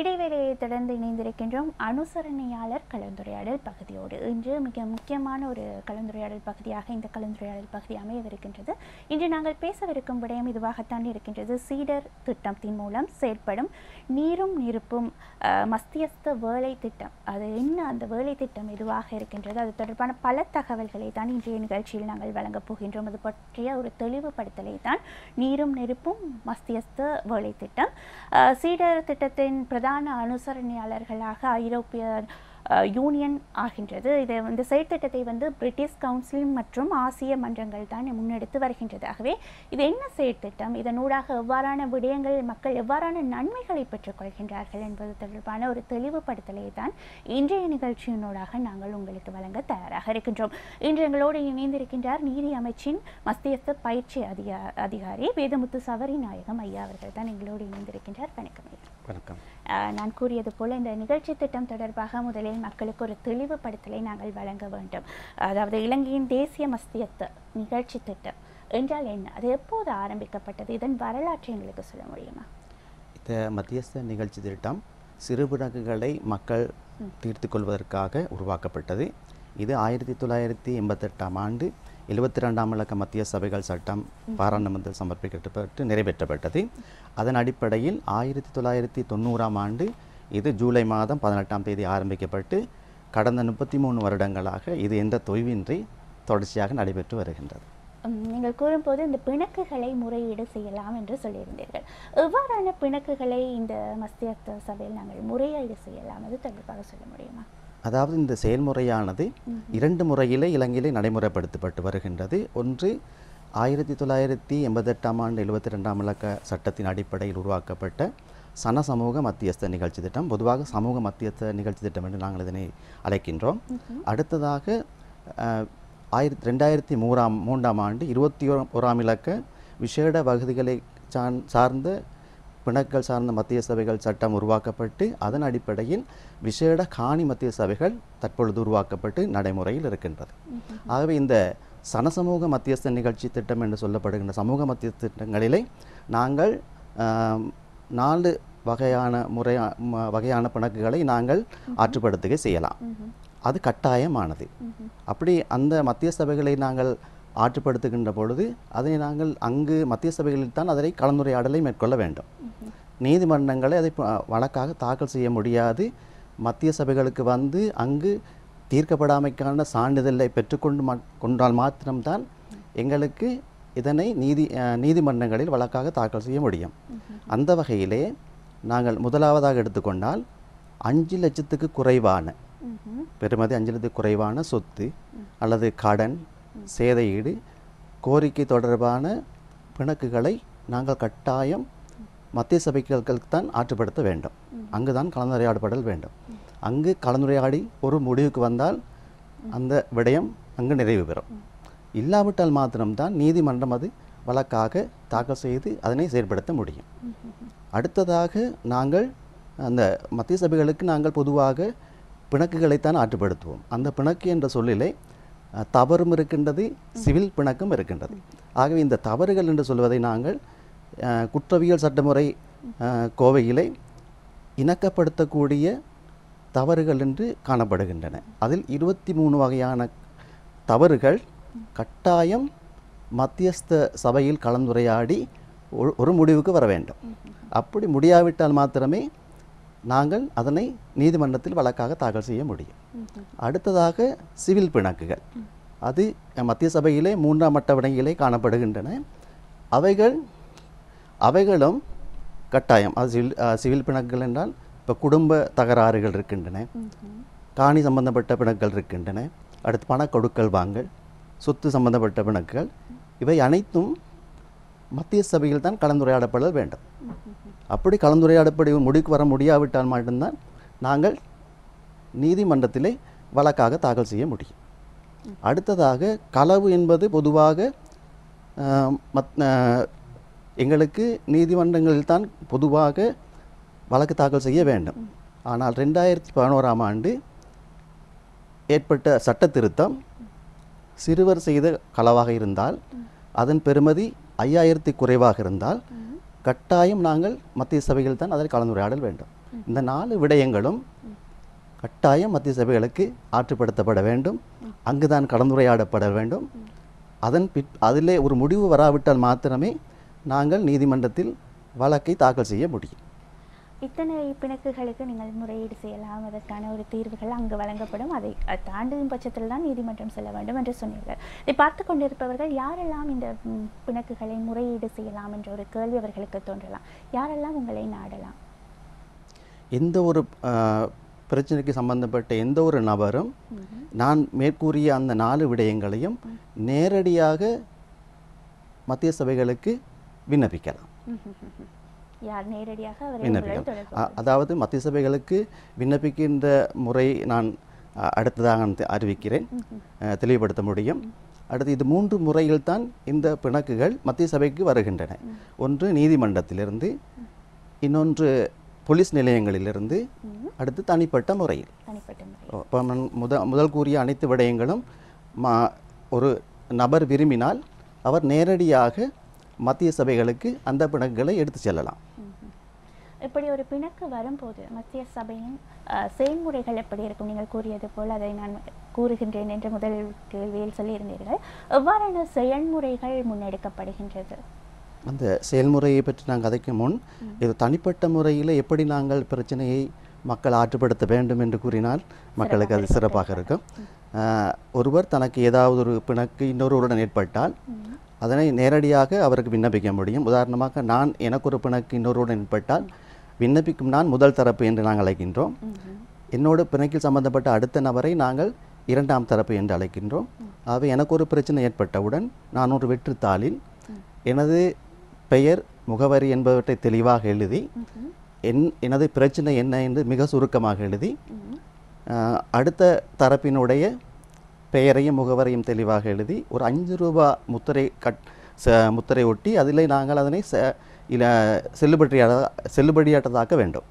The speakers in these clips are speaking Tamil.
இடைவேளையை தொடர்ந்து இணைந்திருக்கின்றோம் அனுசரணையாளர் கலந்துரையாடல் பகுதியோடு இன்று மிக முக்கியமான ஒரு கலந்துரையாடல் பகுதியாக இந்த கலந்துரையாடல் பகுதி அமையவிருக்கின்றது இன்று நாங்கள் பேசவிருக்கும் விடயம் இதுவாகத்தான் இருக்கின்றது சீடர் திட்டத்தின் மூலம் செயற்படும் நீரும் நெருப்பும் அஹ், மத்தியஸ்த வேலை திட்டம் அது என்ன அந்த வேலை திட்டம் எதுவாக இருக்கின்றது அது தொடர்பான பல தகவல்களை தான் இன்றைய நிகழ்ச்சியில் நாங்கள் வழங்கப் போகின்றோம் அது பற்றிய ஒரு தெளிவுபடுத்தலை தான் நீரும் நெருப்பும் மத்தியஸ்த வேலை திட்டம் அஹ், சீடர் திட்டத்தின் பிரதான அனுசரணையாளர்களாக ஐரோப்பிய அஹ், யூனியன் ஆகின்றது இதை வந்து செயற்திட்டத்தை வந்து பிரிட்டிஷ் கவுன்சில் மற்றும் ஆசிய மன்றங்கள் தான் முன்னெடுத்து வருகின்றது ஆகவே இது என்ன செயற்திட்டம் இதனூடாக எவ்வாறான விடயங்கள் மக்கள் எவ்வாறான நன்மைகளை பெற்றுக்கொள்கின்றார்கள் என்பது தொடர்பான ஒரு தெளிவுபடுத்தலை தான் இன்றைய நிகழ்ச்சியினூடாக நாங்கள் உங்களுக்கு வழங்க தயாராக இருக்கின்றோம் இன்று எங்களோடு இணைந்திருக்கின்றார் நீதி அமைச்சின் மத்தியஸ்த பயிற்சி அதிகா அதிகாரி வேதமுத்து சவரி நாயகம் ஐயா அவர்கள் தான் எங்களோடு இணைந்திருக்கின்றார் வணக்கம் ஐயா வணக்கம் ஆஹ் நான் கூறியது போல இந்த நிகழ்ச்சி திட்டம் தொடர்பாக முதலில் மக்களுக்கு ஒரு தெளிவுபடுத்தலை நாங்கள் வழங்க வேண்டும் அதாவது இலங்கையின் தேசிய மஸ்தியத்த நிகழ்ச்சி திட்டம் என்றால் என்ன அது எப்போது ஆரம்பிக்கப்பட்டது இதன் வரலாற்றை எங்களுக்கு சொல்ல முடியுமா இந்த மத்தியஸ்த நிகழ்ச்சி திட்டம் சிறுபிணக்குகளை மக்கள் தீர்த்து கொள்வதற்காக உருவாக்கப்பட்டது இது ஆயிரத்தி தொள்ளாயிரத்தி எண்பத்தெட்டாம் ஆண்டு எழுபத்தி ரெண்டாம் இலக்க மத்திய சபைகள் சட்டம் பாராளுமன்றத்தில் சமர்ப்பிக்கப்பட்டு நிறைவேற்றப்பட்டது அதன் அடிப்படையில் ஆயிரத்தி தொள்ளாயிரத்தி தொண்ணூறாம் ஆண்டு இது ஜூலை மாதம் பதினெட்டாம் தேதி ஆரம்பிக்கப்பட்டு கடந்த முப்பத்தி மூணு வருடங்களாக இது எந்த தொய்வின்றி தொடர்ச்சியாக நடைபெற்று வருகின்றது உம், நீங்கள் கூறும்போது இந்த பிணக்குகளை முறையீடு செய்யலாம் என்று சொல்லியிருந்தீர்கள் எவ்வாறான பிணக்குகளை இந்த மஸ்தியத்த சபையில் நாங்கள் முறையீடு செய்யலாம் அது தொடர்பாக சொல்ல முடியுமா அதாவது இந்த செயல்முறையானது இரண்டு முறையிலே இலங்கையிலே நடைமுறைப்படுத்தப்பட்டு வருகின்றது ஒன்று ஆயிரத்தி தொள்ளாயிரத்தி எண்பத்தெட்டாம் ஆண்டு எழுபத்தி ரெண்டாம் இலக்க சட்டத்தின் அடிப்படையில் உருவாக்கப்பட்ட சன சமூக மத்தியஸ்த நிகழ்ச்சி திட்டம் பொதுவாக சமூக மத்தியஸ்த நிகழ்ச்சி திட்டம் என்று நாங்கள் இதனை அழைக்கின்றோம் அடுத்ததாக அஹ், ஆயிரத்தி ரெண்டாயிரத்தி மூறாம் மூன்றாம் ஆண்டு இருபத்தி ஓ- ஓராம் இலக்க விசேட வகுதிகளை சார்ந் சார்ந்த பிணக்கள் சார்ந்த மத்திய சபைகள் சட்டம் உருவாக்கப்பட்டு அதன் அடிப்படையில் விசேட காணி மத்திய சபைகள் தற்பொழுது உருவாக்கப்பட்டு நடைமுறையில் இருக்கின்றது ஆகவே இந்த சனசமூக மத்தியஸ்த நிகழ்ச்சி திட்டம் என்று சொல்லப்படுகின்ற சமூக மத்திய திட்டங்களிலே நாங்கள் ஆம், நாலு வகையான முறை ம- வகையான பிணக்குகளை நாங்கள் ஆற்றுப்படுத்துகை செய்யலாம் அது கட்டாயமானது அப்படி அந்த மத்திய சபைகளை நாங்கள் ஆற்றுப்படுத்துகின்ற பொழுது அதை நாங்கள் அங்கு மத்திய சபைகளில் தான் அதனை கலந்துரையாடலை மேற்கொள்ள வேண்டும் நீதிமன்றங்களை அதை ப- வழக்காக தாக்கல் செய்ய முடியாது மத்திய சபைகளுக்கு வந்து அங்கு தீர்க்கப்படாமைக்கான சான்றிதழை பெற்றுக்கொண்டு மா- கொண்டால் மாத்திரம்தான் எங்களுக்கு இதனை நீதி அஹ், நீதிமன்றங்களில் வழக்காக தாக்கல் செய்ய முடியும் அந்த வகையிலே நாங்கள் முதலாவதாக எடுத்துக்கொண்டால் அஞ்சு லட்சத்துக்கு குறைவான பெறுமதி அஞ்சு லட்சத்துக்கு குறைவான சொத்து அல்லது கடன் சேதையீடு கோரிக்கை தொடர்பான பிணக்குகளை நாங்கள் கட்டாயம் மத்திய சபைகளுக்கு தான் ஆற்றுப்படுத்த வேண்டும் அங்குதான் கலந்துரையாடப்படல் வேண்டும் அங்கு கலந்துரையாடி ஒரு முடிவுக்கு வந்தால் அந்த விடயம் அங்கு நிறைவு பெறும் இல்லாவிட்டால் மாத்திரம்தான் நீதிமன்றம் அது வழக்காக தாக்கல் செய்து அதனை செயல்படுத்த முடியும் அடுத்ததாக நாங்கள் அந்த மத்திய சபைகளுக்கு நாங்கள் பொதுவாக பிணக்குகளைத்தான் ஆற்றுப்படுத்துவோம் அந்த பிணக்கு என்ற சொல்லிலே அஹ், தவறும் இருக்கின்றது சிவில் பிணக்கும் இருக்கின்றது ஆகவே இந்த தவறுகள் என்று சொல்வதை நாங்கள் அஹ், குற்றவியல் சட்டமுறை அஹ், கோவையிலே இணக்கப்படுத்தக்கூடிய தவறுகள் என்று காணப்படுகின்றன அதில் இருபத்தி மூணு வகையான தவறுகள் கட்டாயம் மத்தியஸ்த சபையில் கலந்துரையாடி ஒரு- ஒரு முடிவுக்கு வர வேண்டும் அப்படி முடியாவிட்டால் மாத்திரமே நாங்கள் அதனை நீதிமன்றத்தில் வழக்காக தாக்கல் செய்ய முடியும் அடுத்ததாக சிவில் பிணக்குகள் அது மத்திய சபையிலே மூன்றாம் மட்ட வினையிலே காணப்படுகின்றன அவைகள் அவைகளும் கட்டாயம் அது சிவில் அஹ், சிவில் பிணக்குகள் என்றால் இப்போ குடும்ப தகராறுகள் இருக்கின்றன காணி சம்பந்தப்பட்ட பிணக்குகள் இருக்கின்றன அடுத்து பண கொடுக்கல் வாங்கல் சொத்து சம்பந்தப்பட்ட பிணக்குகள் இவை அனைத்தும் மத்திய சபையில் தான் கலந்துரையாடப்பட வேண்டும் அப்படி கலந்துரையாடப்படி முடிவுக்கு வர முடியாவிட்டால் மட்டும்தான் நாங்கள் நீதிமன்றத்திலே வழக்காக தாக்கல் செய்ய முடியும் அடுத்ததாக களவு என்பது பொதுவாக ஆஹ், மத் ஆஹ், எங்களுக்கு நீதிமன்றங்களில் தான் பொதுவாக வழக்கு தாக்கல் செய்ய வேண்டும் ஆனால் ரெண்டாயிரத்தி பதினோராம் ஆண்டு ஏற்பட்ட சட்ட திருத்தம் சிறுவர் செய்த களவாக இருந்தால் அதன் பெறுமதி ஐயாயிரத்தி குறைவாக இருந்தால் கட்டாயம் நாங்கள் மத்திய சபையில் தான் அதில் கலந்துரையாடல் வேண்டும் இந்த நாலு விடயங்களும் கட்டாயம் மத்திய சபைகளுக்கு ஆற்றுப்படுத்தப்பட வேண்டும் அங்குதான் கலந்துரையாடப்பட வேண்டும் அதன் பிற் அதிலே ஒரு முடிவு வராவிட்டால் மாத்திரமே நாங்கள் நீதிமன்றத்தில் வழக்கை தாக்கல் செய்ய முடியும் இத்தனை பிணக்குகளுக்கு நீங்கள் முறையீடு செய்யலாம் அதற்கான ஒரு தீர்வுகள் அங்கு வழங்கப்படும் அதை அது தாண்டும் பட்சத்தில் தான் நீதிமன்றம் செல்ல வேண்டும் என்று சொன்னீர்கள் இதை பார்த்து கொண்டிருப்பவர்கள் யாரெல்லாம் இந்த ம், பிணக்குகளை முறையீடு செய்யலாம் என்ற ஒரு கேள்வி அவர்களுக்கு தோன்றலாம் யாரெல்லாம் உங்களை நாடலாம் எந்த ஒரு ஆஹ், பிரச்சனைக்கு சம்பந்தப்பட்ட எந்த ஒரு நபரும் நான் மேற்கூறிய அந்த நாலு விடயங்களையும் நேரடியாக மத்திய சபைகளுக்கு விண்ணப்பிக்கலாம் யார் நேரடியாக அவரை உங்களை விண்ணப்பிக்கலாம் தொடர்பு அ- அதாவது மத்திய சபைகளுக்கு விண்ணப்பிக்கின்ற முறை நான் அ, அடுத்ததாக நான் தெ- அறிவிக்கிறேன் அ, தெளிவுபடுத்த முடியும் அடுத்து இது மூன்று முறையில் தான் இந்த பிணக்குகள் மத்திய சபைக்கு வருகின்றன ஒன்று நீதிமன்றத்திலிருந்து இன்னொன்று போலீஸ் நிலையங்களிலிருந்து அடுத்து தனிப்பட்ட முறையில் தனிப்பட்ட முறை இப்போ நான் முத முதல் கூறிய அனைத்து விடயங்களும் மா ஒரு நபர் விரும்பினால் அவர் நேரடியாக மத்திய சபைகளுக்கு அந்த பிணக்குகளை எடுத்து செல்லலாம் இப்படி ஒரு பிணக்கு வரும்போது மத்திய சபையின் அஹ், செயல்முறைகள் எப்படி இருக்கும் நீங்கள் கூறியது போல் அதை நான் கூறுகின்றேன் என்று முதல் கேள்வியில் சொல்லியிருந்தீர்கள் எவ்வாறான செயல்முறைகள் முன்னெடுக்கப்படுகின்றது அந்த செயல்முறையை பற்றி நாங்கள் கதைக்கும் முன் இது தனிப்பட்ட முறையில் எப்படி நாங்கள் பிரச்சனையை மக்கள் ஆற்றுப்படுத்த வேண்டும் என்று கூறினால் மக்களுக்கு அது சிறப்பாக இருக்கும் ஆஹ், ஒருவர் தனக்கு ஏதாவது ஒரு பிணக்கு இன்னொருவருடன் ஏற்பட்டால் அதனை நேரடியாக அவருக்கு விண்ணப்பிக்க முடியும் உதாரணமாக நான் எனக்கு ஒரு பிணக்கு இன்னொருவருடன் ஏற்பட்டால் விண்ணப்பிக்கும் நான் முதல் தரப்பு என்று நாங்கள் அழைக்கின்றோம் என்னோட பிணக்கில் சம்பந்தப்பட்ட அடுத்த நபரை நாங்கள் இரண்டாம் தரப்பு என்று அழைக்கின்றோம் ஆகவே எனக்கு ஒரு பிரச்சனை ஏற்பட்டவுடன் நான் ஒரு வெற்றுத்தாளில் எனது பெயர் முகவரி என்பவற்றை தெளிவாக எழுதி என் எனது பிரச்சனை என்ன என்று மிக சுருக்கமாக எழுதி ஆஹ், அடுத்த தரப்பினுடைய பெயரையும் முகவரையும் தெளிவாக எழுதி ஒரு அஞ்சு ரூபா முத்திரை கட் ச முத்திரை ஒட்டி அதில் நாங்கள் அதனை ச இல செல்லுபடியாட செல்லுபடியாட்டதாக்க வேண்டும்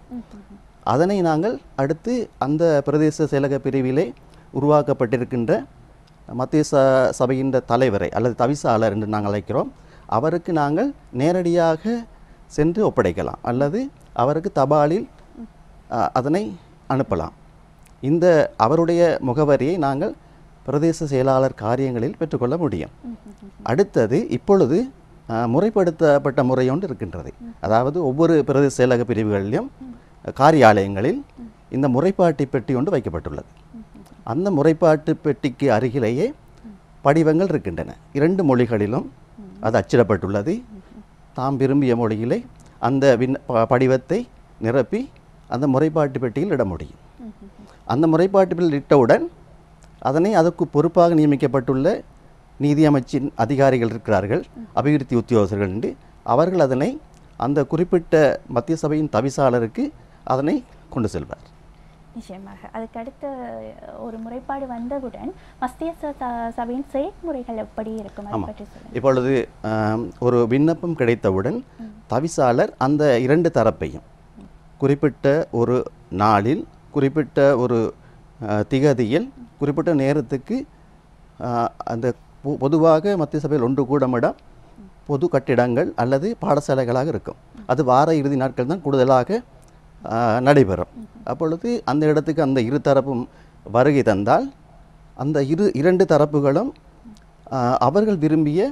அதனை நாங்கள் அடுத்து அந்த பிரதேச செயலக பிரிவிலே உருவாக்கப்பட்டிருக்கின்ற மத்திய ச சபையின் தலைவரை அல்லது தவிசாளர் என்று நாங்கள் அழைக்கிறோம் அவருக்கு நாங்கள் நேரடியாக சென்று ஒப்படைக்கலாம் அல்லது அவருக்கு தபாலில் அ, அதனை அனுப்பலாம் இந்த அவருடைய முகவரியை நாங்கள் பிரதேச செயலாளர் காரியங்களில் பெற்றுக்கொள்ள முடியும் அடுத்தது இப்பொழுது அ, முறைப்படுத்தப்பட்ட முறை ஒன்று இருக்கின்றது அதாவது ஒவ்வொரு பிரதேச செயலக பிரிவுகளிலும் காரியாலயங்களில் இந்த முறைப்பாட்டு பெட்டி ஒன்று வைக்கப்பட்டுள்ளது அந்த முறைப்பாட்டு பெட்டிக்கு அருகிலேயே படிவங்கள் இருக்கின்றன இரண்டு மொழிகளிலும் அது அச்சிடப்பட்டுள்ளது தாம் விரும்பிய மொழியிலே அந்த விண்ண ப- படிவத்தை நிரப்பி அந்த முறைப்பாட்டு பெட்டியில் இட முடியும் அந்த முறைப்பாட்டு பெட்டியில் இட்டவுடன் அதனை அதற்கு பொறுப்பாக நியமிக்கப்பட்டுள்ள நீதி அமைச்சின் அதிகாரிகள் இருக்கிறார்கள் அபிவிருத்தி உத்தியோகஸ்தர்கள் என்று அவர்கள் அதனை அந்த குறிப்பிட்ட மத்திய சபையின் தவிசாளருக்கு அதனை கொண்டு செல்வார் நிச்சயமாக அதுக்கு அடுத்த ஒரு முறைப்பாடு வந்தவுடன் மத்திய ச- த- சபையின் செயல்முறைகள் எப்படி இருக்கும் அதை பற்றி சொல்லுங்கள் இப்பொழுது ஆம், ஒரு விண்ணப்பம் கிடைத்தவுடன் தவிசாளர் அந்த இரண்டு தரப்பையும் குறிப்பிட்ட ஒரு நாளில் குறிப்பிட்ட ஒரு ஆ, திகதியில் குறிப்பிட்ட நேரத்துக்கு ஆ, அந்த பொ- பொதுவாக மத்திய சபையில் ஒன்று கூடமிடம் பொது கட்டிடங்கள் அல்லது பாடசாலைகளாக இருக்கும் அது வார இறுதி நாட்கள் தான் கூடுதலாக ஆ, நடைபெறும் அப்பொழுது அந்த இடத்துக்கு அந்த இரு தரப்பும் வருகை தந்தால் அந்த இரு இரண்டு தரப்புகளும் ஆ, அவர்கள் விரும்பிய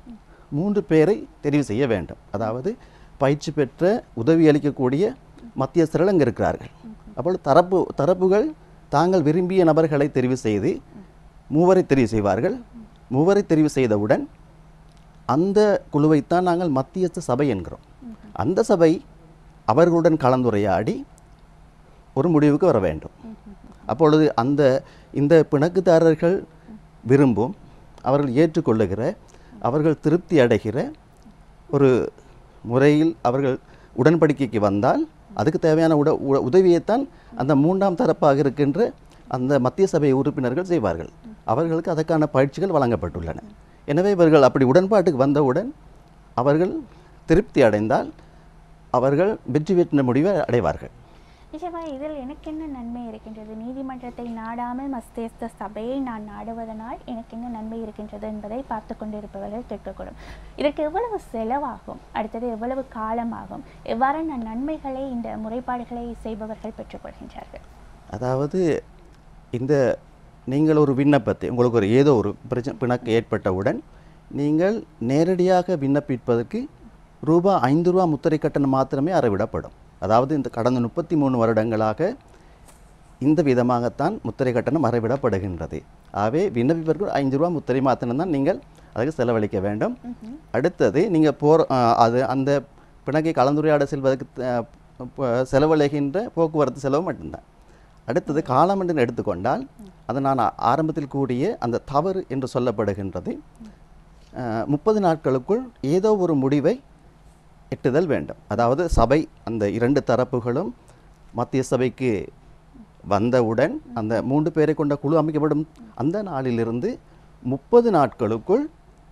மூன்று பேரை தெரிவு செய்ய வேண்டும் அதாவது பயிற்சி பெற்ற உதவி அளிக்கக்கூடிய மத்தியஸ்தர்கள் அங்கே இருக்கிறார்கள் அப்பொழுது தரப்பு தரப்புகள் தாங்கள் விரும்பிய நபர்களை தெரிவு செய்து மூவரை தெரிவு செய்வார்கள் மூவரை தெரிவு செய்தவுடன் அந்த குழுவைத்தான் நாங்கள் மத்தியஸ்த சபை என்கிறோம் அந்த சபை அவர்களுடன் கலந்துரையாடி ஒரு முடிவுக்கு வர வேண்டும் அப்பொழுது அந்த இந்த பிணக்குதாரர்கள் விரும்பும் அவர்கள் ஏற்றுக்கொள்ளுகிற அவர்கள் திருப்தி அடைகிற ஒரு முறையில் அவர்கள் உடன்படிக்கைக்கு வந்தால் அதுக்கு தேவையான உட உ- உதவியைத்தான் அந்த மூன்றாம் தரப்பாக இருக்கின்ற அந்த மத்திய சபை உறுப்பினர்கள் செய்வார்கள் அவர்களுக்கு அதற்கான பயிற்சிகள் வழங்கப்பட்டுள்ளன எனவே இவர்கள் அப்படி உடன்பாட்டுக்கு வந்தவுடன் அவர்கள் திருப்தி அடைந்தால் அவர்கள் வெற்றி பெற்ற முடிவை அடைவார்கள் நிச்சயமாக இதில் எனக்கு என்ன நன்மை இருக்கின்றது நீதிமன்றத்தை நாடாமல் மஸ்தேஸ்த சபையை நான் நாடுவதனால் எனக்கு என்ன நன்மை இருக்கின்றது என்பதை பார்த்து கொண்டிருப்பவர்கள் கேட்கக்கூடும் இதற்கு எவ்வளவு செலவாகும் அடுத்தது எவ்வளவு காலமாகும் எவ்வாறு நான் நன்மைகளை இந்த முறைப்பாடுகளை செய்பவர்கள் பெற்றுக்கொள்கின்றார்கள் அதாவது இந்த நீங்கள் ஒரு விண்ணப்பத்தை உங்களுக்கு ஒரு ஏதோ ஒரு பிரச்சனை பிணக்கு ஏற்பட்டவுடன் நீங்கள் நேரடியாக விண்ணப்பிப்பதற்கு ரூபா ஐந்து ரூபா முத்திரை கட்டணம் மாத்திரமே அறவிடப்படும் அதாவது இந்த கடந்த முப்பத்தி மூணு வருடங்களாக இந்த விதமாகத்தான் முத்திரை கட்டணம் அறவிடப்படுகின்றது ஆகவே விண்ணப்பிப்பதற்கு ஐந்து ரூபா முத்திரை மாத்திரம் தான் நீங்கள் அதுக்கு செலவழிக்க வேண்டும் அடுத்தது நீங்கள் போர் அஹ், அது அந்த பிணக்கை கலந்துரையாட செல்வதற்கு அஹ், ப- செலவழிகின்ற போக்குவரத்து செலவு மட்டும்தான் அடுத்தது காலம் என்று எடுத்துக்கொண்டால் அது நான் ஆ- ஆரம்பத்தில் கூடிய அந்த தவறு என்று சொல்லப்படுகின்றது முப்பது நாட்களுக்குள் ஏதோ ஒரு முடிவை எட்டுதல் வேண்டும் அதாவது சபை அந்த இரண்டு தரப்புகளும் மத்திய சபைக்கு வந்தவுடன் அந்த மூன்று பேரை கொண்ட குழு அமைக்கப்படும் அந்த நாளிலிருந்து முப்பது நாட்களுக்குள்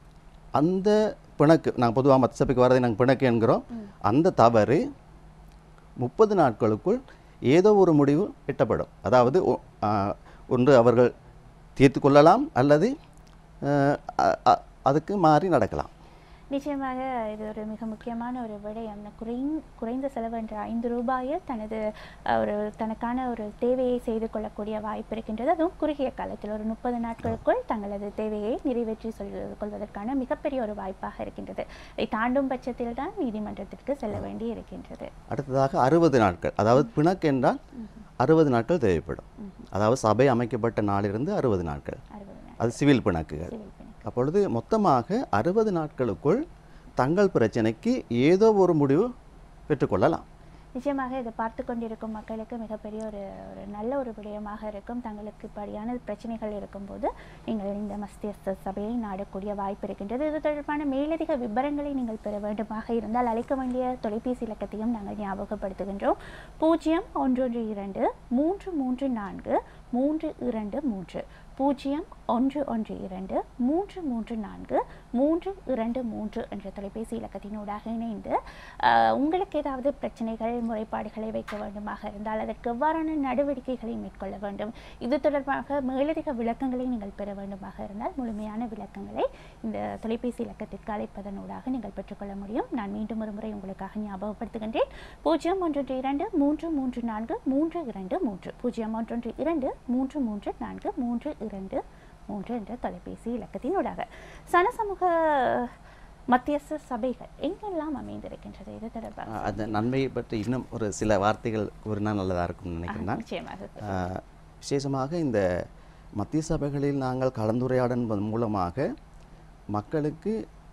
அந்த பிணக்கு நாங்கள் பொதுவாக மத்திய சபைக்கு வரதை நாங்கள் பிணக்கு என்கிறோம் அந்த தவறு முப்பது நாட்களுக்குள் ஏதோ ஒரு முடிவு எட்டப்படும் அதாவது ஒ- ஆ, ஒன்று அவர்கள் தீர்த்து கொள்ளலாம் அல்லது அஹ், அ- அ- அதுக்கு மாறி நடக்கலாம் நிச்சயமாக இது ஒரு மிக முக்கியமான ஒரு விடயம் இந்த குறைந் குறைந்த செலவு என்ற ஐந்து ரூபாயில் தனது அஹ், ஒரு தனக்கான ஒரு தேவையை செய்து கொள்ளக்கூடிய வாய்ப்பு இருக்கின்றது அதுவும் குறுகிய காலத்தில் ஒரு முப்பது நாட்களுக்குள் தங்களது தேவையை நிறைவேற்றி சொல் கொள்வதற்கான மிகப்பெரிய ஒரு வாய்ப்பாக இருக்கின்றது இதை தாண்டும் பட்சத்தில் தான் நீதிமன்றத்திற்கு செல்ல வேண்டி இருக்கின்றது அடுத்ததாக அறுபது நாட்கள் அதாவது பிணக்கு என்றால் அறுபது நாட்கள் தேவைப்படும் அதாவது சபை அமைக்கப்பட்ட நாளிலிருந்து அறுபது நாட்கள் அறுபது நாள் அது சிவில் பிணக்குகள் சிவில் பிணக்கு. அப்பொழுது மொத்தமாக அறுபது நாட்களுக்குள் தங்கள் பிரச்சனைக்கு ஏதோ ஒரு முடிவு பெற்றுக்கொள்ளலாம் நிச்சயமாக இதை பார்த்து கொண்டிருக்கும் மக்களுக்கு மிகப்பெரிய ஒரு ஒரு நல்ல ஒரு விடயமாக இருக்கும் தங்களுக்கு இப்படியான பிரச்சனைகள் இருக்கும்போது நீங்கள் இந்த மஸ்தியஸ்த சபையை நாடக்கூடிய வாய்ப்பு இருக்கின்றது இது தொடர்பான மேலதிக விவரங்களை நீங்கள் பெற வேண்டுமாக இருந்தால் அழைக்க வேண்டிய தொலைபேசி இலக்கத்தையும் நாங்கள் ஞாபகப்படுத்துகின்றோம் பூஜ்ஜியம் ஒன்றொன்று இரண்டு மூன்று மூன்று நான்கு மூன்று இரண்டு மூன்று பூஜ்ஜியம் ஒன்று ஒன்று இரண்டு மூன்று மூன்று நான்கு மூன்று இரண்டு மூன்று என்ற தொலைபேசி இலக்கத்தினூடாக இணைந்து ஆஹ், உங்களுக்கு ஏதாவது பிரச்சனைகள் முறைப்பாடுகளை வைக்க வேண்டுமாக இருந்தால் அதற்கு எவ்வாறான நடவடிக்கைகளை மேற்கொள்ள வேண்டும் இது தொடர்பாக மேலதிக விளக்கங்களை நீங்கள் பெற வேண்டுமாக இருந்தால் முழுமையான விளக்கங்களை இந்த தொலைபேசி இலக்கத்திற்கு அழைப்பதனூடாக நீங்கள் பெற்றுக்கொள்ள முடியும் நான் மீண்டும் ஒரு முறை உங்களுக்காக ஞாபகப்படுத்துகின்றேன் பூஜ்ஜியம் ஒன்றொன்று இரண்டு மூன்று மூன்று நான்கு மூன்று இரண்டு மூன்று பூஜ்ஜியம் ஒன்றொன்று இரண்டு மூன்று மூன்று நான்கு மூன்று இரண்டு மூன்று என்ற தொலைபேசி இலக்கத்தினூடாக சனசமூக மத்தியஸ்த சபைகள் எங்கெல்லாம் அமைந்திருக்கின்றது இது தொடர்பாக அஹ் அந்த நன்மையை பற்றி இன்னும் ஒரு சில வார்த்தைகள் கூறினால் நல்லதாக இருக்கும்னு நினைக்கிறேன் நான். நிச்சயமாக ஆஹ் விசேஷமாக இந்த மத்திய சபைகளில் நாங்கள் கலந்துரையாடல் மூலமாக மக்களுக்கு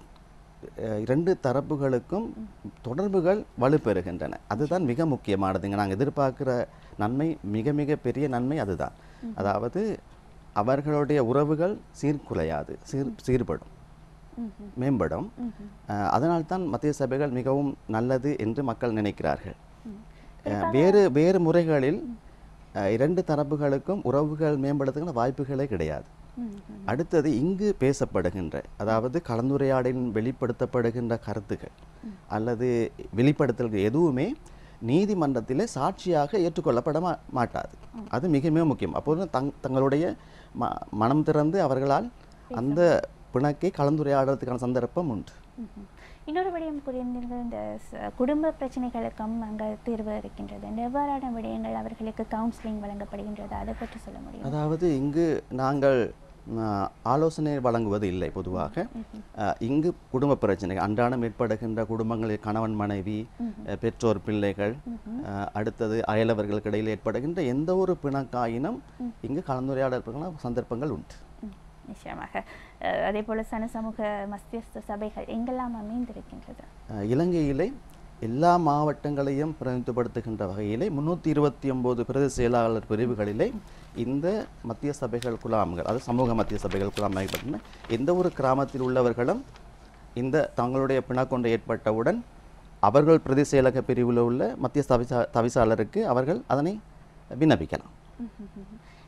அஹ், இரண்டு தரப்புகளுக்கும் தொடர்புகள் வலுப்பெறுகின்றன அதுதான் மிக முக்கியமானதுங்க நாங்கள் எதிர்பார்க்குற நன்மை மிக மிக பெரிய நன்மை அதுதான் அதாவது அவர்களுடைய உறவுகள் சீர்குலையாது சீர் சீர்படும் ம்ஹும். மேம்படும் ம்ஹும். அஹ், அதனால்தான் மத்திய சபைகள் மிகவும் நல்லது என்று மக்கள் நினைக்கிறார்கள் ம். அஹ், வேறு வேறு முறைகளில் அஹ், இரண்டு தரப்புகளுக்கும் உறவுகள் மேம்படுத்துகிற வாய்ப்புகளே கிடையாது ம்ஹும். அடுத்தது இங்கு பேசப்படுகின்ற அதாவது கலந்துரையாடலில் வெளிப்படுத்தப்படுகின்ற கருத்துக்கள் அல்லது வெளிப்படுத்தல்கள் எதுவுமே நீதிமன்றத்திலே சாட்சியாக ஏற்றுக்கொள்ளப்பட மா மாட்டாது அது மிக மிக முக்கியம் அப்போது தங் தங்களுடைய ம மனம் திறந்து அவர்களால் அந்த பிணக்கை கலந்துரையாடுறதுக்கான சந்தர்ப்பம் உண்டு ம்ஹும். இன்னொரு விடயம் கூறியிருந்தீர்கள் இந்த ச- குடும்ப பிரச்சனைகளுக்கும் அங்கே தீர்வு இருக்கின்றது இந்த எவ்வாறான விடயங்கள் அவர்களுக்கு கவுன்சிலிங் வழங்கப்படுகின்றது அதை பற்றி சொல்ல முடியும் அதாவது இங்கு நாங்கள் ம, ஆலோசனை வழங்குவது இல்லை பொதுவாக அஹ், இங்கு குடும்ப பிரச்சனைகள் அன்றாடம் ஏற்படுகின்ற குடும்பங்களில் கணவன் மனைவி அஹ், பெற்றோர் பிள்ளைகள் அஹ், அடுத்தது அயலவர்களுக்கு இடையில் ஏற்படுகின்ற எந்த ஒரு பிணக்காயினும் இங்கு கலந்துரையாடல்களுக்கான சந்தர்ப்பங்கள் உண்டு ம், நிச்சயமாக அஹ், அதே போல சன சமூக மஸ்தியஸ்த சபைகள் எங்கெல்லாம் அமைந்திருக்கின்றது அஹ், இலங்கையிலே எல்லா மாவட்டங்களையும் பிரதிநிதித்துவப்படுத்துகின்ற வகையிலே முன்னூற்றி இருபத்தி ஒம்பது பிரதி செயலாளர் பிரிவுகளிலே இந்த மத்திய சபைகள் குழாம்கள் அதாவது சமூக மத்திய சபைகள் குழாம் அமைக்கப்பட்டன எந்த ஒரு கிராமத்தில் உள்ளவர்களும் இந்த தங்களுடைய பிணக்கொண்டு ஏற்பட்டவுடன் அவர்கள் பிரதி செயலக பிரிவில் உள்ள மத்திய தவிசா தவிசாளருக்கு அவர்கள் அதனை விண்ணப்பிக்கலாம் ம்ஹும்.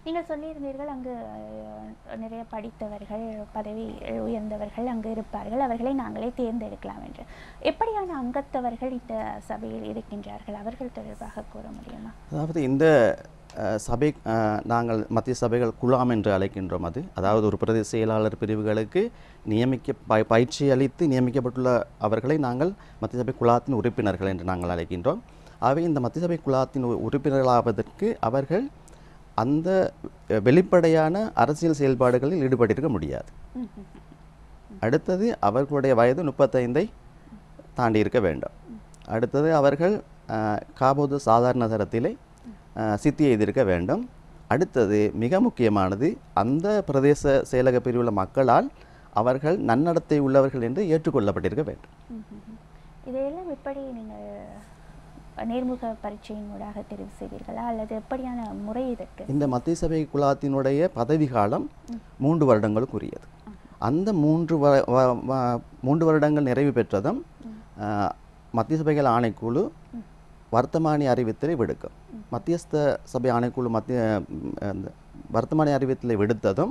நீங்கள் சொல்லியிருந்தீர்கள் அங்கு அஹ், நிறைய படித்தவர்கள் பதவி உயர்ந்தவர்கள் அங்கு இருப்பார்கள் அவர்களை நாங்களே தேர்ந்தெடுக்கலாம் என்று எப்படியான அங்கத்தவர்கள் இந்த சபையில் இருக்கின்றார்கள் அவர்கள் தொடர்பாக கூற முடியுமா அதாவது இந்த அஹ், சபை அஹ், நாங்கள் மத்திய சபைகள் குழாம் என்று அழைக்கின்றோம் அது அதாவது ஒரு பிரதேச செயலாளர் பிரிவுகளுக்கு நியமிக்க ப பயிற்சி அளித்து நியமிக்கப்பட்டுள்ள அவர்களை நாங்கள் மத்திய சபை குழாத்தின் உறுப்பினர்கள் என்று நாங்கள் அழைக்கின்றோம் ஆகவே இந்த மத்திய சபை குழாத்தின் உ- உறுப்பினர்களாவதற்கு அவர்கள் அந்த அஹ், வெளிப்படையான அரசியல் செயல்பாடுகளில் ஈடுபட்டிருக்க முடியாது ம், ம், அடுத்தது அவர்களுடைய வயது முப்பத்தைந்தை தாண்டி இருக்க வேண்டும் அடுத்தது அவர்கள் அஹ், காபோது சாதாரண தரத்திலே அஹ், சித்தி எய்திருக்க வேண்டும் அடுத்தது மிக முக்கியமானது அந்த பிரதேச செயலக பிரிவுள்ள மக்களால் அவர்கள் நன்னடத்தை உள்ளவர்கள் என்று ஏற்றுக்கொள்ளப்பட்டிருக்க வேண்டும் ம், ம், ம். இதையெல்லாம் எப்படி நீங்கள் நேர்முக பரீட்சையின் ஊடாக தெரிவு செய்வீர்களா அல்லது எப்படியான முறை இதற்கு இந்த மத்திய சபை குழாத்தினுடைய பதவி காலம் மூன்று வருடங்களுக்குரியது அந்த மூன்று வ வ- வ- மூன்று வருடங்கள் நிறைவு பெற்றதும் அஹ், மத்திய சபைகள் ஆணைக்குழு வர்த்தமானி அறிவித்தலை விடுக்கும் மத்தியஸ்த சபை ஆணைக்குழு மத்திய ம், அந்த வர்த்தமானி அறிவித்தலை விடுத்ததும்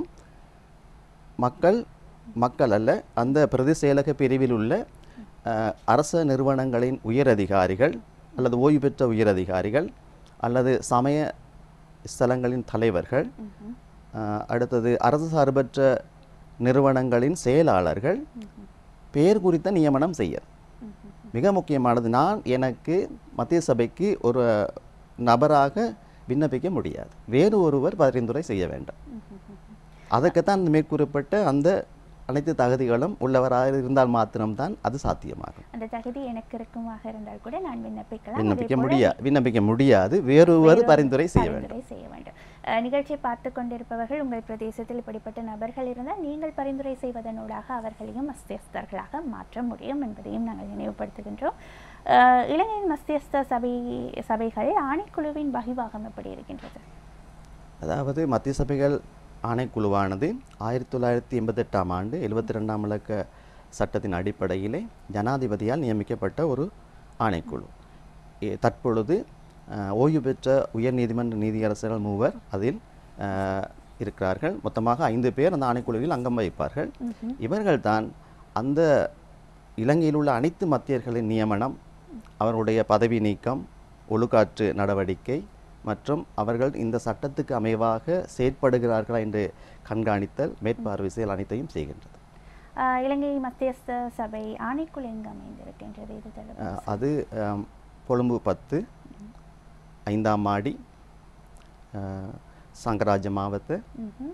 மக்கள் மக்கள் அல்ல அந்த பிரதேச செயலக பிரிவில் உள்ள அஹ், அரச நிறுவனங்களின் உயரதிகாரிகள் அல்லது ஓய்வு பெற்ற உயரதிகாரிகள் அல்லது சமய ஸ்தலங்களின் தலைவர்கள் அஹ், அடுத்தது அரசு சார்பற்ற நிறுவனங்களின் செயலாளர்கள் பெயர் குறித்த நியமனம் செய்ய மிக முக்கியமானது நான் எனக்கு மத்திய சபைக்கு ஒரு நபராக விண்ணப்பிக்க முடியாது வேறு ஒருவர் பரிந்துரை செய்ய வேண்டும் அதற்குத்தான் அந்த மேற்கூறப்பட்ட அந்த அனைத்து தகுதிகளும் உள்ளவராக இருந்தால் மாத்திரம்தான் அது சாத்தியமாகும் அந்த தகுதி எனக்கு இருக்குமாக இருந்தால் கூட நான் விண்ணப்பிக்கலாம் விண்ணப்பிக்க அதேபோல முடியா விண்ணப்பிக்க முடியாது வேறொருவர் பரிந்துரை செய்ய வேண்டும் பரிந்துரை செய்ய வேண்டும் அஹ், நிகழ்ச்சியை பார்த்து கொண்டிருப்பவர்கள் உங்கள் பிரதேசத்தில் இப்படிப்பட்ட நபர்கள் இருந்தால் நீங்கள் பரிந்துரை செய்வதனூடாக அவர்களையும் மஸ்தியஸ்தர்களாக மாற்ற முடியும் என்பதையும் நாங்கள் நினைவுபடுத்துகின்றோம் அஹ், இலங்கையின் மஸ்தியஸ்த சபை சபைகள் ஆணைக்குழுவின் வகிவாகம் எப்படி இருக்கின்றது அதாவது மத்திய சபைகள் ஆணைக்குழுவானது ஆயிரத்தி தொள்ளாயிரத்தி எண்பத்தெட்டாம் ஆண்டு எழுபத்தி ரெண்டாம் இலக்க சட்டத்தின் அடிப்படையிலே ஜனாதிபதியால் நியமிக்கப்பட்ட ஒரு ஆணைக்குழு இ- தற்பொழுது அஹ், ஓய்வு பெற்ற உயர்நீதிமன்ற நீதியரசர்கள் மூவர் அதில் அஹ், இருக்கிறார்கள் மொத்தமாக ஐந்து பேர் அந்த ஆணைக்குழுவில் அங்கம் வகிப்பார்கள் இவர்கள்தான் அந்த இலங்கையில் உள்ள அனைத்து மத்தியர்களின் நியமனம் அவர்களுடைய பதவி நீக்கம் ஒழுக்காற்று நடவடிக்கை மற்றும் அவர்கள் இந்த சட்டத்துக்கு அமைவாக செயற்படுகிறார்களா என்று கண்காணித்தல் மேற்பார்வை செயல் அனைத்தையும் செய்கின்றது அஹ், இலங்கை மத்தியஸ்த சபை ஆணைக்குழு எங்கு அமைந்திருக்கின்றது இது தொடர்பாக அஹ், அது அம், கொழும்பு பத்து ஐந்தாம் மாடி அஹ், சங்கராஜ மாவட்ட ம்ஹும்.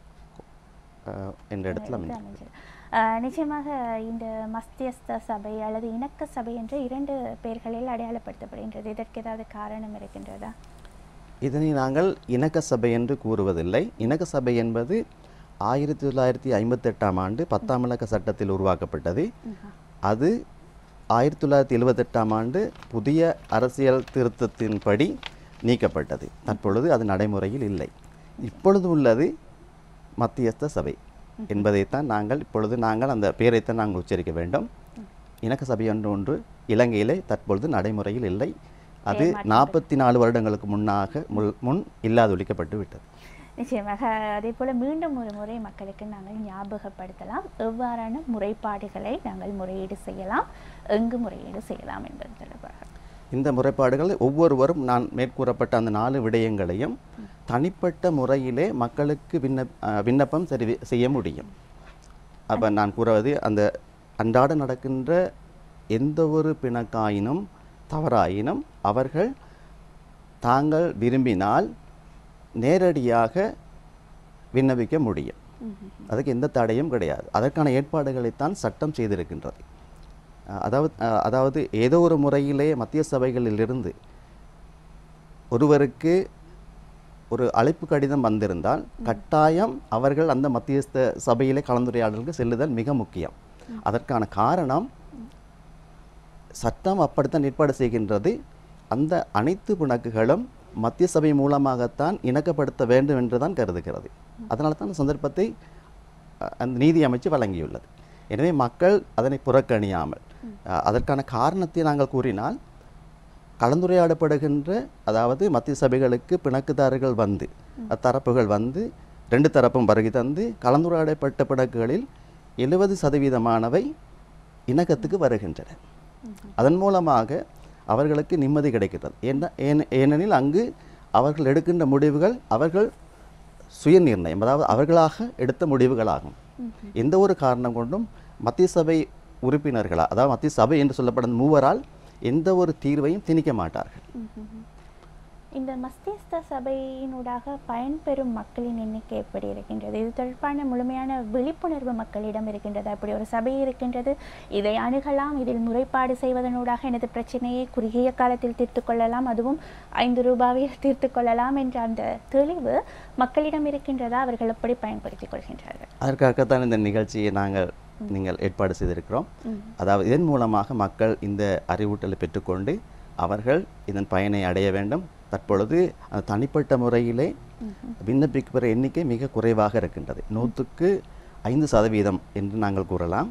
அஹ், என்ற இடத்தில் இது அமைந்திருக்கிறது அமைஞ்சது. அஹ், நிச்சயமாக இந்த மஸ்தியஸ்த சபை அல்லது இணக்க சபை என்ற இரண்டு பெயர்களில் அடையாளப்படுத்தப்படுகின்றது இதற்கு ஏதாவது காரணம் இருக்கின்றதா இதனை நாங்கள் இணக்க சபை என்று கூறுவதில்லை இணக்க சபை என்பது ஆயிரத்தி தொள்ளாயிரத்தி ஐம்பத்தெட்டாம் ஆண்டு பத்தாம் இலக்க சட்டத்தில் உருவாக்கப்பட்டது அது ஆயிரத்தி தொள்ளாயிரத்தி எழுபத்தெட்டாம் ஆண்டு புதிய அரசியல் திருத்தத்தின்படி நீக்கப்பட்டது தற்பொழுது அது நடைமுறையில் இல்லை இப்பொழுது உள்ளது மத்தியஸ்த சபை என்பதைத்தான் நாங்கள் இப்பொழுது நாங்கள் அந்த பெயரைத்தான் நாங்கள் உச்சரிக்க வேண்டும் இணக்க சபை ஒன்று ஒன்று இலங்கையிலே தற்பொழுது நடைமுறையில் இல்லை அது நாற்பத்தி நாலு வருடங்களுக்கு முன்னாக முள்- முன் இல்லாதொழிக்கப்பட்டு விட்டது நிச்சயமாக அதே போல மீண்டும் ஒரு முறை மக்களுக்கு நாங்கள் ஞாபகப்படுத்தலாம் எவ்வாறான முறைப்பாடுகளை நாங்கள் முறையீடு செய்யலாம் எங்கு முறையீடு செய்யலாம் என்பது தொடர்பாக இந்த முறைப்பாடுகள் ஒவ்வொருவரும் நான் மேற்கூறப்பட்ட அந்த நாலு விடயங்களையும் தனிப்பட்ட முறையிலே மக்களுக்கு விண்ணப் அஹ், விண்ணப்பம் தெரிவி செய்ய முடியும் அப்போ நான் கூறுவது அந்த அன்றாட நடக்கின்ற எந்த ஒரு பிணக்காயினும் தவறாயினும் அவர்கள் தாங்கள் விரும்பினால் நேரடியாக விண்ணப்பிக்க முடியும் அதுக்கு எந்த தடையும் கிடையாது அதற்கான ஏற்பாடுகளைத்தான் சட்டம் செய்திருக்கின்றது அஹ் அதாவது அஹ் அதாவது ஏதோ ஒரு முறையிலே மத்திய சபைகளிலிருந்து ஒருவருக்கு ஒரு அழைப்பு கடிதம் வந்திருந்தால் கட்டாயம் அவர்கள் அந்த மத்தியஸ்த சபையிலே கலந்துரையாடலுக்கு செல்லுதல் மிக முக்கியம் அதற்கான காரணம் சட்டம் அப்படித்தான் ஏற்பாடு செய்கின்றது அந்த அனைத்து பிணக்குகளும் மத்திய சபை மூலமாகத்தான் இணக்கப்படுத்த வேண்டும் என்றுதான் கருதுகிறது அதனால தான் அந்த சந்தர்ப்பத்தை அஹ், அந்த நீதி அமைச்சு வழங்கியுள்ளது எனவே மக்கள் அதனை புறக்கணியாமல் அஹ், அதற்கான காரணத்தை நாங்கள் கூறினால் கலந்துரையாடப்படுகின்ற அதாவது மத்திய சபைகளுக்கு பிணக்குதாரர்கள் வந்து அத்தரப்புகள் வந்து ரெண்டு தரப்பும் வருகை தந்து கலந்துரையாடப்பட்ட பிணக்குகளில் எழுபது சதவீதமானவை இணக்கத்துக்கு வருகின்றன அதன் மூலமாக அவர்களுக்கு நிம்மதி கிடைக்கிறது ஏன்னா ஏன் ஏனெனில் அங்கு அவர்கள் எடுக்கின்ற முடிவுகள் அவர்கள் சுய நிர்ணயம் அதாவது அவர்களாக எடுத்த முடிவுகளாகும் எந்த ஒரு காரணம் கொண்டும் மத்திய சபை உறுப்பினர்களா அதாவது மத்திய சபை என்று சொல்லப்படும் மூவரால் எந்த ஒரு தீர்வையும் திணிக்க மாட்டார்கள் இந்த மஸ்திஸ்த சபையினூடாக பயன்பெறும் மக்களின் எண்ணிக்கை எப்படி இருக்கின்றது இது தொடர்பான முழுமையான விழிப்புணர்வு மக்களிடம் இருக்கின்றது அப்படி ஒரு சபை இருக்கின்றது இதை அணுகலாம் இதில் முறைப்பாடு செய்வதனூடாக எனது பிரச்சனையை குறுகிய காலத்தில் தீர்த்து கொள்ளலாம் அதுவும் ஐந்து ரூபாவில் தீர்த்து கொள்ளலாம் என்ற அந்த தெளிவு மக்களிடம் இருக்கின்றதா அவர்கள் எப்படி பயன்படுத்திக் கொள்கின்றார்கள் அதற்காகத்தான் இந்த நிகழ்ச்சியை நாங்கள் நீங்கள் ஏற்பாடு செய்திருக்கிறோம் அதாவது இதன் மூலமாக மக்கள் இந்த அறிவூட்டலை பெற்றுக்கொண்டு அவர்கள் இதன் பயனை அடைய வேண்டும் தற்பொழுது அந்த தனிப்பட்ட முறையிலே விண்ணப்பிக்கிற எண்ணிக்கை மிக குறைவாக இருக்கின்றது நூற்றுக்கு ஐந்து சதவீதம் என்று நாங்கள் கூறலாம்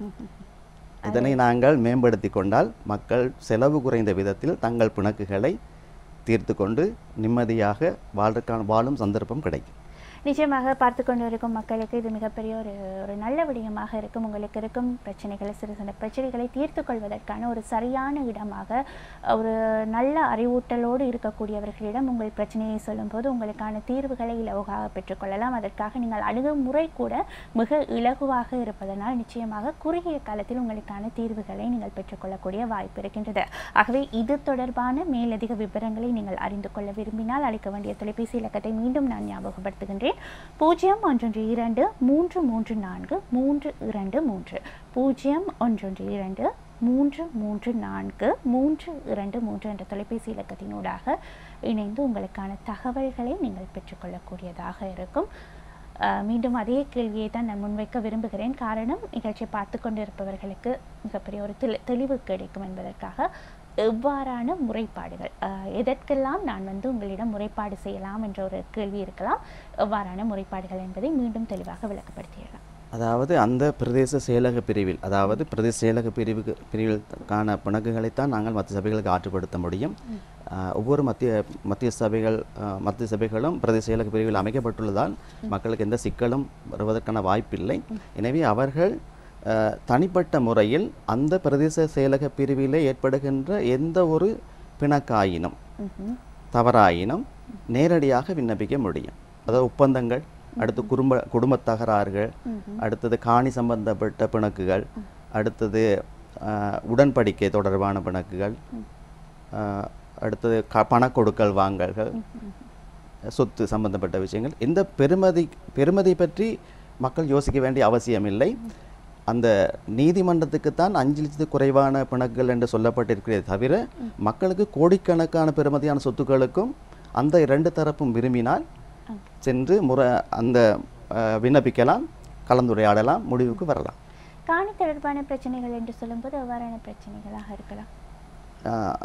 இதனை நாங்கள் மேம்படுத்தி கொண்டால் மக்கள் செலவு குறைந்த விதத்தில் தங்கள் பிணக்குகளை தீர்த்து கொண்டு நிம்மதியாக வாழ்றதுக்கான வாழும் சந்தர்ப்பம் கிடைக்கும் நிச்சயமாக பார்த்து கொண்டு இருக்கும் மக்களுக்கு இது மிகப்பெரிய ஒரு ஒரு நல்ல விடயமாக இருக்கும் உங்களுக்கு இருக்கும் பிரச்சனைகளை சிறு சிறு பிரச்சனைகளை தீர்த்து கொள்வதற்கான ஒரு சரியான இடமாக ஒரு நல்ல அறிவூட்டலோடு இருக்கக்கூடியவர்களிடம் உங்கள் பிரச்சனையை சொல்லும்போது உங்களுக்கான தீர்வுகளை இலவாக பெற்றுக்கொள்ளலாம் அதற்காக நீங்கள் அணுகுமுறை கூட மிக இலகுவாக இருப்பதனால் நிச்சயமாக குறுகிய காலத்தில் உங்களுக்கான தீர்வுகளை நீங்கள் பெற்றுக்கொள்ளக்கூடிய வாய்ப்பு இருக்கின்றது ஆகவே இது தொடர்பான மேலதிக விவரங்களை நீங்கள் அறிந்து கொள்ள விரும்பினால் அளிக்க வேண்டிய தொலைபேசி இலக்கத்தை மீண்டும் நான் ஞாபகப்படுத்துகின்றேன் பூஜ்ஜியம் ஒன்றொன்று இரண்டு மூன்று மூன்று நான்கு மூன்று இரண்டு மூன்று பூஜ்ஜியம் ஒன்றொன்று இரண்டு மூன்று மூன்று நான்கு மூன்று இரண்டு மூன்று என்ற தொலைபேசி இலக்கத்தினூடாக இணைந்து உங்களுக்கான தகவல்களை நீங்கள் பெற்றுக்கொள்ளக்கூடியதாக இருக்கும் அஹ், மீண்டும் அதே கேள்வியை தான் நான் முன்வைக்க விரும்புகிறேன் காரணம் நிகழ்ச்சியை பார்த்து கொண்டிருப்பவர்களுக்கு மிகப்பெரிய ஒரு தெளி- தெளிவு கிடைக்கும் என்பதற்காக எவ்வாறான முறைப்பாடுகள் அஹ், எதற்கெல்லாம் நான் வந்து உங்களிடம் முறைப்பாடு செய்யலாம் என்ற ஒரு கேள்வி இருக்கலாம் எவ்வாறான முறைப்பாடுகள் என்பதை மீண்டும் தெளிவாக விளக்கப்படுத்திடலாம் அதாவது அந்த பிரதேச செயலக பிரிவில் அதாவது பிரதேச செயலக பிரிவுக்கு பிரிவிற்கான பிணக்குகளைத்தான் நாங்கள் மத்திய சபைகளுக்கு ஆற்றுப்படுத்த முடியும் ஆஹ் ஒவ்வொரு மத்திய மத்திய சபைகள் ஆஹ் மத்திய சபைகளும் பிரதேச செயலக பிரிவில் அமைக்கப்பட்டுள்ளதால் மக்களுக்கு எந்த சிக்கலும் வருவதற்கான வாய்ப்பில்லை எனவே அவர்கள் ஆஹ் தனிப்பட்ட முறையில் அந்த பிரதேச செயலக பிரிவிலே ஏற்படுகின்ற எந்த ஒரு பிணக்காயினும் ம்ஹும். தவறாயினும் நேரடியாக விண்ணப்பிக்க முடியும் அதாவது ஒப்பந்தங்கள் அடுத்து குடும்ப குடும்பத் தகராறுகள் அடுத்தது காணி சம்பந்தப்பட்ட பிணக்குகள் அடுத்தது ஆஹ், உடன்படிக்கை தொடர்பான பிணக்குகள் ஆஹ், அடுத்தது க பண கொடுக்கல் வாங்கல்கள் சொத்து சம்பந்தப்பட்ட விஷயங்கள் இந்த பெருமதி பெருமதி பற்றி மக்கள் யோசிக்க வேண்டிய அவசியமில்லை அந்த நீதிமன்றத்துக்குத்தான் அஞ்சு லட்சத்து குறைவான பிணக்குகள் என்று சொல்லப்பட்டிருக்கிறதே தவிர மக்களுக்கு கோடிக்கணக்கான பெருமதியான சொத்துக்களுக்கும் அந்த இரண்டு தரப்பும் விரும்பினால் சென்று முறை அந்த அஹ், விண்ணப்பிக்கலாம் கலந்துரையாடலாம் முடிவுக்கு வரலாம் காணி தொடர்பான பிரச்சனைகள் என்று சொல்லும்போது எவ்வாறான பிரச்சனைகளாக இருக்கலாம் ஆஹ்,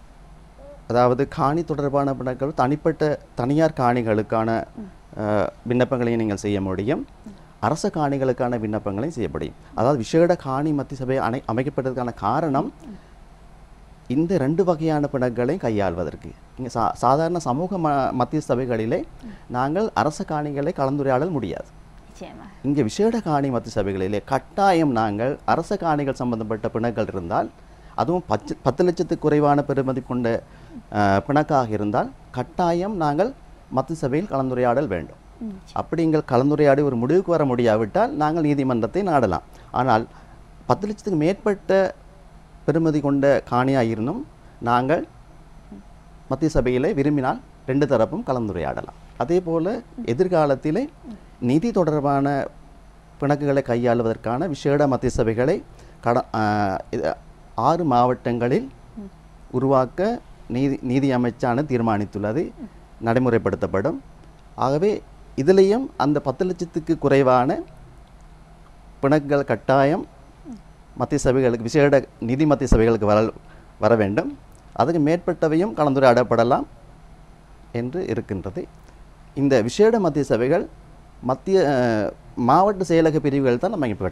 அதாவது காணி தொடர்பான பிணக்கள் தனிப்பட்ட தனியார் காணிகளுக்கான ஆஹ், விண்ணப்பங்களையும் நீங்கள் செய்ய முடியும் அரச காணிகளுக்கான விண்ணப்பங்களையும் செய்ய முடியும் அதாவது விசேட காணி மத்திய சபை அணை அமைக்கப்பட்டதுக்கான காரணம் இந்த ரெண்டு வகையான பிணங்களை கையாள்வதற்கு இங்கே சா சாதாரண சமூக ம மத்திய சபைகளிலே நாங்கள் அரச காணிகளை கலந்துரையாடல் முடியாது நிச்சயமாக இங்கே விசேட காணி மத்திய சபைகளிலே கட்டாயம் நாங்கள் அரச காணிகள் சம்பந்தப்பட்ட பிணக்கள் இருந்தால் அதுவும் பத்து பத்து லட்சத்துக்கு குறைவான பெறுமதி கொண்ட அஹ், பிணக்காக இருந்தால் கட்டாயம் நாங்கள் மத்திய சபையில் கலந்துரையாடல் வேண்டும் ம், அப்படி எங்கள் கலந்துரையாடி ஒரு முடிவுக்கு வர முடியாவிட்டால் நாங்கள் நீதிமன்றத்தை நாடலாம் ஆனால் பத்து லட்சத்துக்கு மேற்பட்ட பெறுமதி கொண்ட காணியாக இருந்தும் நாங்கள் மத்திய சபையிலே விரும்பினால் ரெண்டு தரப்பும் கலந்துரையாடலாம் அதே போல் எதிர்காலத்திலே நிதி தொடர்பான பிணக்குகளை கையாளுவதற்கான விசேட மத்திய சபைகளை கட ஆஹ் இது ஆறு மாவட்டங்களில் உருவாக்க நீதி நீதி அமைச்சான தீர்மானித்துள்ளது நடைமுறைப்படுத்தப்படும் ஆகவே இதிலேயும் அந்த பத்து லட்சத்துக்கு குறைவான பிணக்குகள் கட்டாயம் மத்திய சபைகளுக்கு விசேட நிதி மத்திய சபைகளுக்கு வர வர வேண்டும் அதுக்கு மேற்பட்டவையும் கலந்துரையாடப்படலாம் என்று இருக்கின்றது இந்த விசேட மத்திய சபைகள் மத்திய அஹ், மாவட்ட செயலக பிரிவுகள் தான் அமைக்கப்பட்டுள்ளன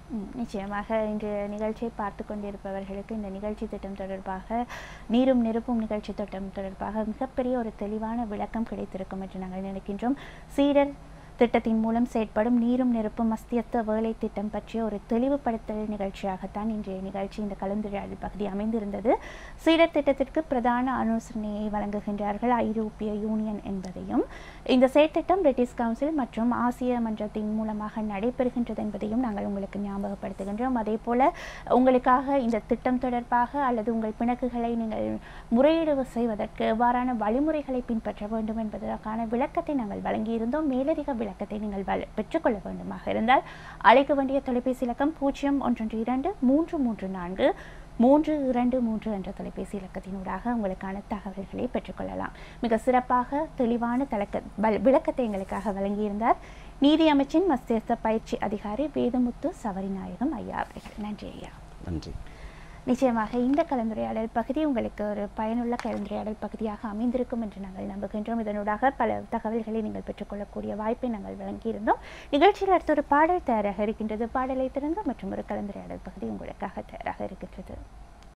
ம், நிச்சயமாக இன்று நிகழ்ச்சியை பார்த்து கொண்டிருப்பவர்களுக்கு இந்த நிகழ்ச்சி திட்டம் தொடர்பாக நீரும் நெருப்பும் நிகழ்ச்சி திட்டம் தொடர்பாக மிகப்பெரிய ஒரு தெளிவான விளக்கம் கிடைத்திருக்கும் என்று நாங்கள் நினைக்கின்றோம் சீடர் திட்டத்தின் மூலம் செயற்படும் நீரும் நெருப்பும் மஸ்தியத்த வேலை திட்டம் பற்றிய ஒரு தெளிவுபடுத்தல் நிகழ்ச்சியாகத்தான் இன்றைய நிகழ்ச்சி இந்த கலந்துரையாடல் பகுதி அமைந்திருந்தது சீடர் திட்டத்திற்கு பிரதான ஆலோசனையை வழங்குகின்றார்கள் ஐரோப்பிய யூனியன் என்பதையும் இந்த செயற்திட்டம் பிரிட்டிஷ் கவுன்சில் மற்றும் ஆசிய மன்றத்தின் மூலமாக நடைபெறுகின்றது என்பதையும் நாங்கள் உங்களுக்கு ஞாபகப்படுத்துகின்றோம் அதே போல உங்களுக்காக இந்த திட்டம் தொடர்பாக அல்லது உங்கள் பிணக்குகளை நீங்கள் முறையீடு செய்வதற்கு எவ்வாறான வழிமுறைகளை பின்பற்ற வேண்டும் என்பதற்கான விளக்கத்தை நாங்கள் வழங்கியிருந்தோம் மேலதிக விளக்கத்தை நீங்கள் வல- பெற்றுக்கொள்ள வேண்டுமாக இருந்தால் அழைக்க வேண்டிய தொலைபேசி இலக்கம் பூஜ்ஜியம் ஒன்றொன்று இரண்டு மூன்று மூன்று நான்கு மூன்று இரண்டு மூன்று என்ற தொலைபேசி இலக்கத்தினூடாக உங்களுக்கான தகவல்களை பெற்றுக்கொள்ளலாம் மிக சிறப்பாக தெளிவான தலக்க வல்- விளக்கத்தை எங்களுக்காக வழங்கியிருந்தார் நீதி அமைச்சின் மத்தியஸ்த பயிற்சி அதிகாரி வேதமுத்து சவரிநாயகம் ஐயா அவர்கள் நன்றி ஐயா நன்றி நிச்சயமாக இந்த கலந்துரையாடல் பகுதி உங்களுக்கு ஒரு பயனுள்ள கலந்துரையாடல் பகுதியாக அமைந்திருக்கும் என்று நாங்கள் நம்புகின்றோம் இதனூடாக பல தகவல்களை நீங்கள் பெற்றுக்கொள்ளக்கூடிய வாய்ப்பை நாங்கள் வழங்கியிருந்தோம் நிகழ்ச்சியில் அடுத்த ஒரு பாடல் தயாராக இருக்கின்றது பாடலை திறந்து மற்றும் ஒரு கலந்துரையாடல் பகுதி உங்களுக்காக தயாராக இருக்கின்றது